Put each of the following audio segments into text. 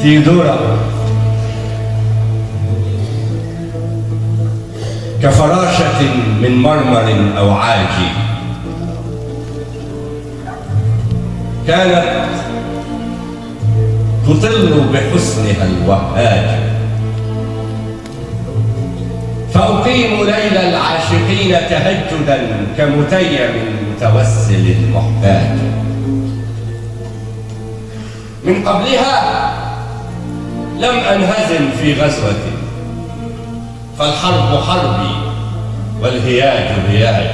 تيودورا كفراشة من مرمر أو عاجي كانت تطل بحسنها الوهاج فأقيم ليل العاشقين تهجدا كمتيم متوسل محتاج من قبلها لم أنهزم في غزوة فالحرب حربي والهياج هياج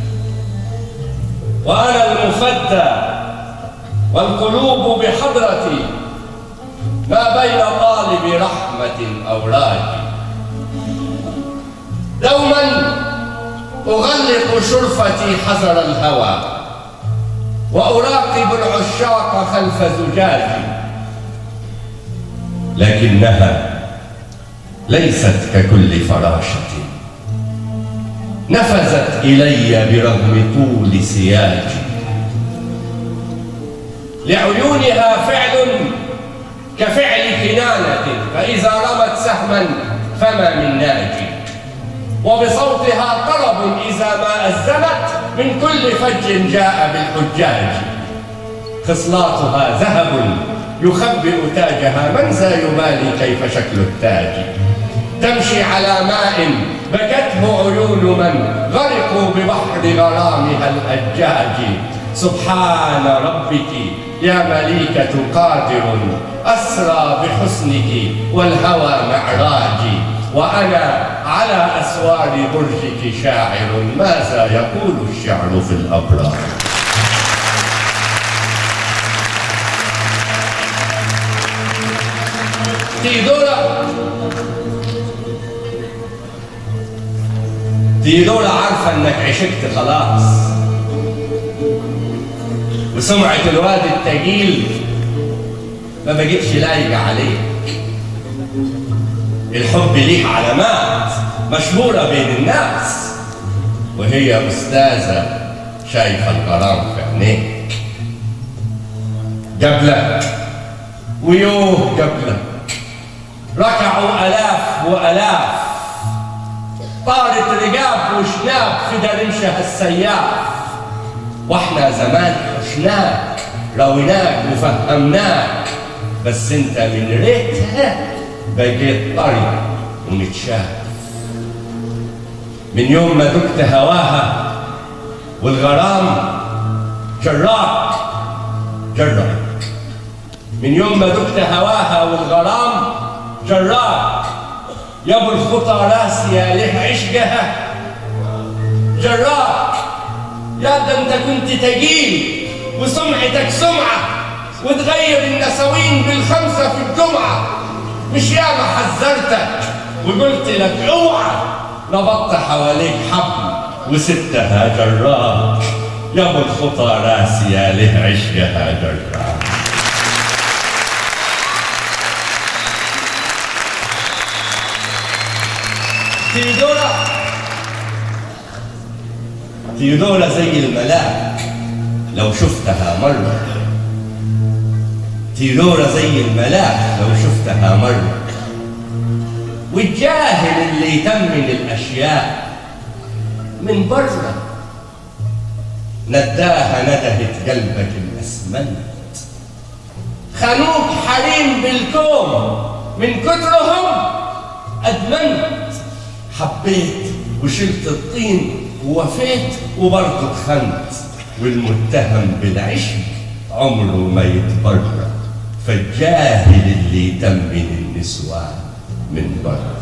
وأنا المفدى والقلوب بحضرتي ما بين طالب رحمة أو راجي دوما أغلق شرفتي حذر الهوى وأراقب العشاق خلف زجاجي لكنها ليست ككل فراشة نفذت إلي برغم طول سياجي لعيونها فعل كفعل كنانة فإذا رمت سهما فما من ناجي وبصوتها طرب إذا ما أذنت من كل فج جاء بالحجاج خصلاتها ذهب يخبئ تاجها من ذا يبالي كيف شكل التاج تمشي على ماء بكته عيون من غرقوا ببحر غرامها الأجاج سبحان ربك يا مليكة قادر أسرى بحسنك والهوى معراجي وأنا على أسوار برجك شاعر ماذا يقول الشعر في الأبراج تيدورا تيدورا عارفة انك عشقت خلاص وسمعة الواد التقيل ما بقتش لايقة عليك الحب ليه علامات مشهورة بين الناس وهي أستاذة شايفة الغرام في عينيك قبلك ويوه قبلك ركعوا آلاف وآلاف طارت رقاب وشناب في درمشها السياف واحنا زمان حشناك رويناك وفهمناك بس انت من ريتها بقيت طري ومتشاف من يوم ما دقت هواها والغرام جراك جرك من يوم ما دقت هواها والغرام جراك يا ابو الخطى راسي يا له عشقها جراك يا ده انت كنت تقيل وسمعتك سمعه وتغير النسوين بالخمسه في الجمعه مش ياما حذرتك وقلت لك اوعى ربطت حواليك حبل وسبتها جراك يا ابو الخطى راسي يا له عشقها جراك تيودورا تيودورا زي الملاك لو شفتها مرة تيودورا زي الملاك لو شفتها مرة والجاهل اللي يتمن الأشياء من بره نداها ندهت قلبك الأسمنت خانوك حريم بالكوم من كترهم أدمنت حبيت وشلت الطين ووفيت وبرضه اتخنت والمتهم بالعشق عمره ما يتبرر فالجاهل اللي يتمن النسوان من بره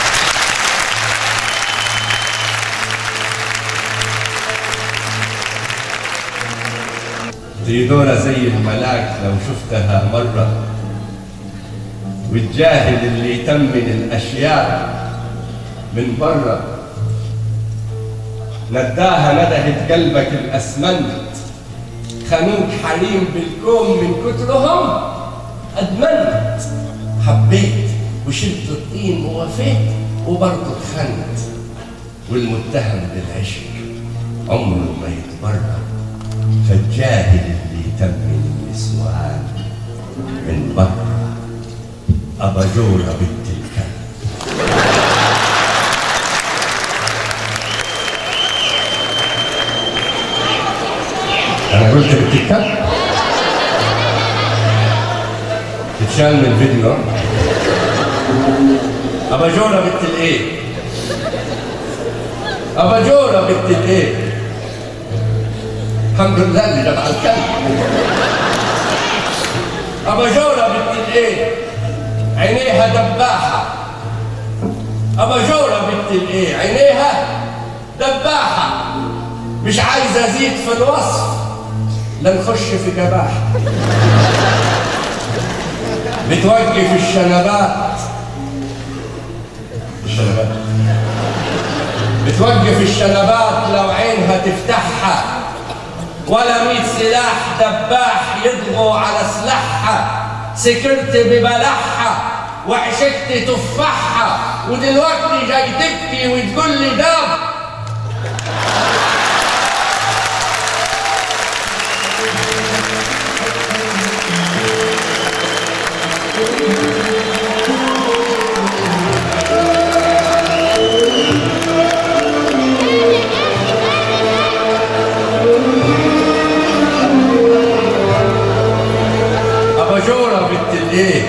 تريدونا زي الملاك لو شفتها مرة والجاهل اللي يتمن الأشياء من بره نداها ندهت قلبك الأسمنت خانوك حريم بالكوم من كترهم أدمنت حبيت وشلت الطين ووفيت وبرضه اتخنت والمتهم بالعشق عمره ما يتبرر فالجاهل اللي يتمن النسوان من بره أباجورة بنت الكلب أنا قلت بنت الكلب تتشال من الفيديو ها؟ أباجورة بنت الإيه؟ أباجورة بنت الإيه؟ الحمد لله اللي جاب على الكلب أباجورة بنت الإيه؟ عينيها دباحة أباجورة بنت الإيه؟ عينيها دباحة مش عايزة أزيد في الوصف لا نخش في جباحة بتوقف الشنبات الشنبات بتوقف الشنبات لو عينها تفتحها ولا ميت سلاح دباح يضغوا على سلاحها سكرت ببلحها وعشقت تفاحها ودلوقتي جاي تبكي وتقول لي داب أباجورة بنت الإيه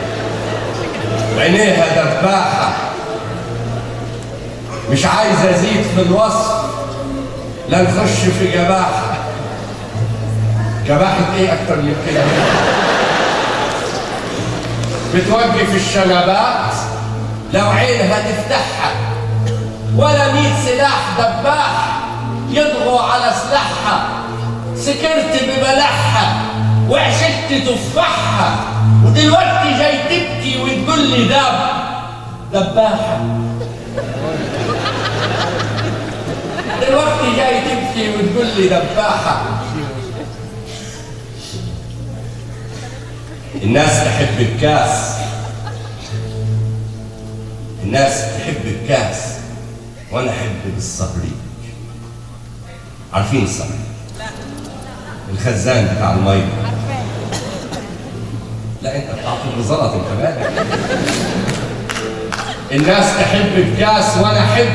عينيها دباحة مش عايز أزيد في الوصف لا نخش في جباحة جباحة إيه أكتر من كده بتوقف الشنبات لو عينها تفتحها ولا ميت سلاح دباح يضغوا على سلاحها سكرت ببلحها وعشقت تفاحها ودلوقتي جاي تبكي وتقول لي دب دباحة دلوقتي جاي تبكي وتقول لي دباحة الناس تحب الكاس الناس تحب الكاس وانا احب بالصبري عارفين الصبري الخزان بتاع الميه لا انت بتعطي بزلط انت مالك الناس تحب الكاس وانا احب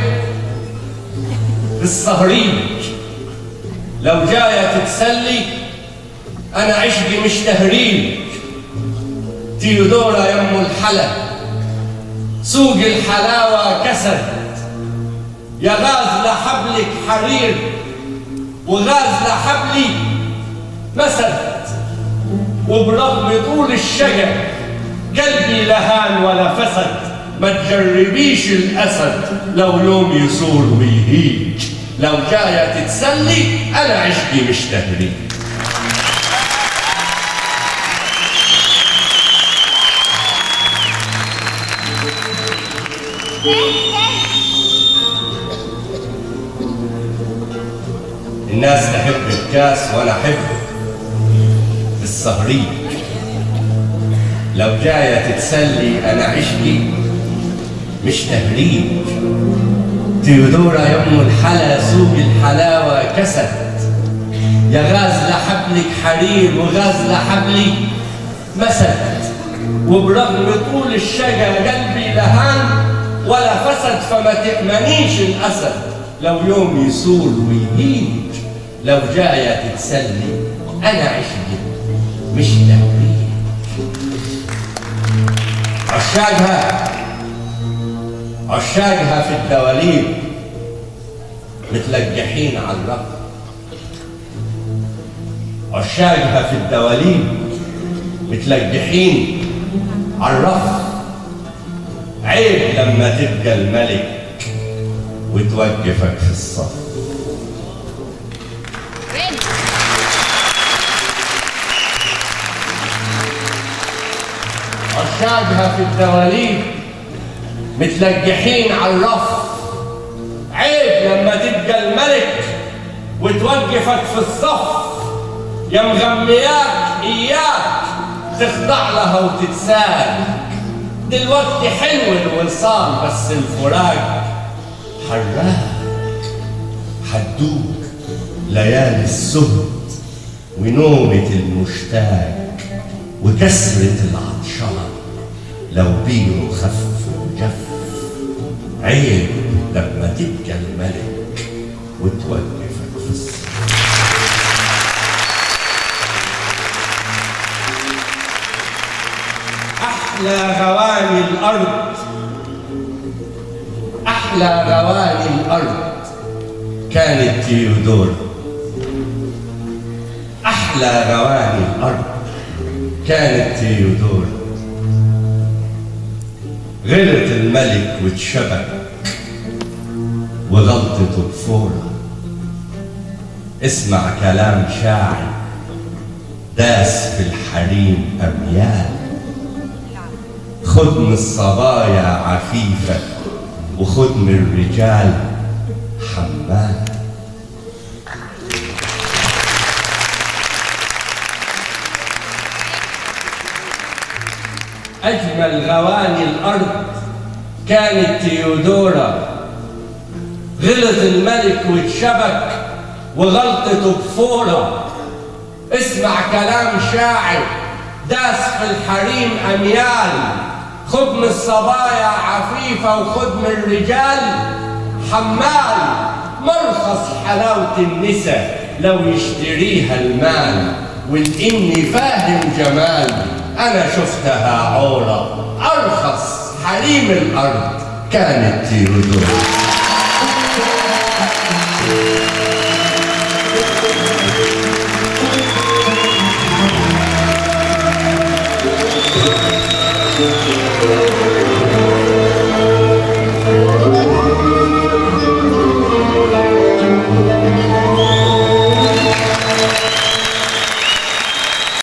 بالصهريج لو جايه تتسلي انا عشقي مش تهريج تيودورا يم الحلا سوق الحلاوه كسد يا غاز لحبلك حرير وغاز لحبلي مسد وبرغم طول الشجر قلبي لهان ولا فسد ما تجربيش الاسد لو يوم يثور ويهيج لو جايه تتسلي انا عشقي مش تهريج الناس تحب الكاس وانا احب الصهريج لو جايه تتسلي انا عشقي مش تهريج تيودورا يم الحلا سوق الحلاوه كسد يا غاز لحبلك حرير وغاز لحبلي مسد وبرغم طول الشجر قلبي لهان ولا فسد فما تأمنيش الأسد لو يوم يسول ويهيج لو جاية تتسلي أنا عشقي مش تهريج عشاقها عشاقها في الدواليب متلجحين على الرف عشاقها في الدواليب متلجحين على الرف عيب لما تبقى الملك وتوقفك في الصف عشاقها في الدواليب متلجحين على الرف عيب لما تبقى الملك وتوقفك في الصف يا مغمياك اياك تخضع لها وتتسال دلوقتي حلو الوصال بس الفراق حراق حدوك ليالي السهد ونومة المشتاق وكسرة العطشان لو بيره خف وجف عيب لما تبقى الملك وتوقفك في الصف أحلى غواني الأرض أحلى غواني الأرض كانت تيودور أحلى غواني الأرض كانت تيودور غلط الملك واتشبك وغلطته بفورة اسمع كلام شاعر داس في الحريم أميال خد من الصبايا عفيفة وخد من الرجال حمال أجمل غواني الأرض كانت تيودورا غلط الملك واتشبك وغلطته بفورة اسمع كلام شاعر داس في الحريم أميال خد من الصبايا عفيفة وخد من الرجال حمال مرخص حلاوة النساء لو يشتريها المال والإني فاهم جمال أنا شفتها عورة أرخص حريم الأرض كانت تيودور